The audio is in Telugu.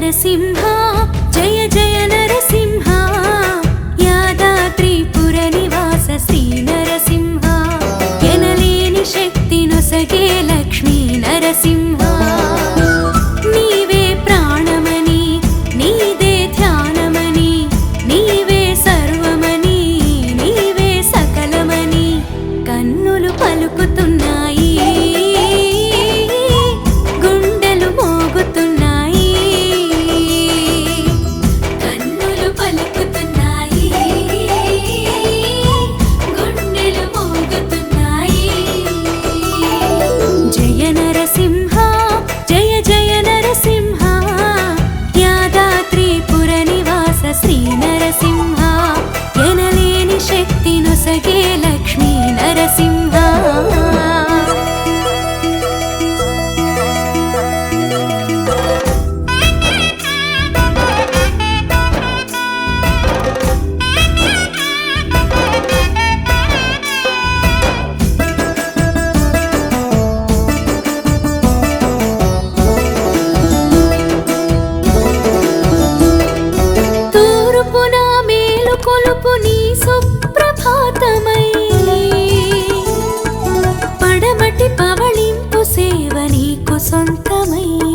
నరసింహ జయ జయ నరసింహ యాదాద్రిపుర నివాస శ్రీ నరసింహ ఎనలేని శక్తి నొసగే లక్ష్మీ నరసింహ నీవే ప్రాణమని నీదే ధ్యానమని నీవే సర్వమని నీవే సకలమని కన్నులు పలుకుతున్నాయి గుండెలు మోగుతున్నాయి కన్నులు పలుకుతున్నాయి గుండెలు మోగుతున్నాయి జయ నరసింహ జయ జయ నరసింహ యాదాద్రిపుర నివాస శ్రీ నరసింహ ఎనలేని శక్తి నొసగే లక్ష్మీ నరసింహ తూర్పున మేలు కొలుపు నీ సుప్రభాతమై పడమటి పవళింపు సేవ నీకు సొంతమై